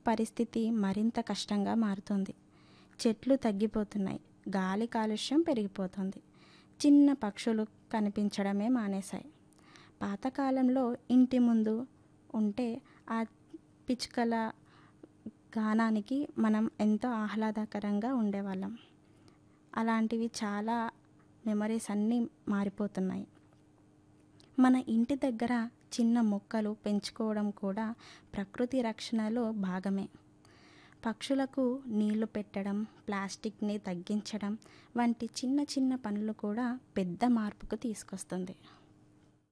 పరిస్థితి మరింత కష్టంగా మారుతుంది చెట్లు తగ్గిపోతున్నాయి గాలి కాలుష్యం పెరిగిపోతుంది చిన్న పక్షులు కనిపించడమే మానేశాయి పాతకాలంలో ఇంటి ముందు ఉంటే ఆ పిచ్చుకల గానానికి మనం ఎంతో ఆహ్లాదకరంగా ఉండేవాళ్ళం అలాంటివి చాలా మెమరీస్ అన్నీ మారిపోతున్నాయి మన ఇంటి దగ్గర చిన్న మొక్కలు పెంచుకోవడం కూడా ప్రకృతి రక్షణలో భాగమే పక్షులకు నీళ్లు పెట్టడం ప్లాస్టిక్ని తగ్గించడం వంటి చిన్న చిన్న పనులు కూడా పెద్ద మార్పుకు తీసుకొస్తుంది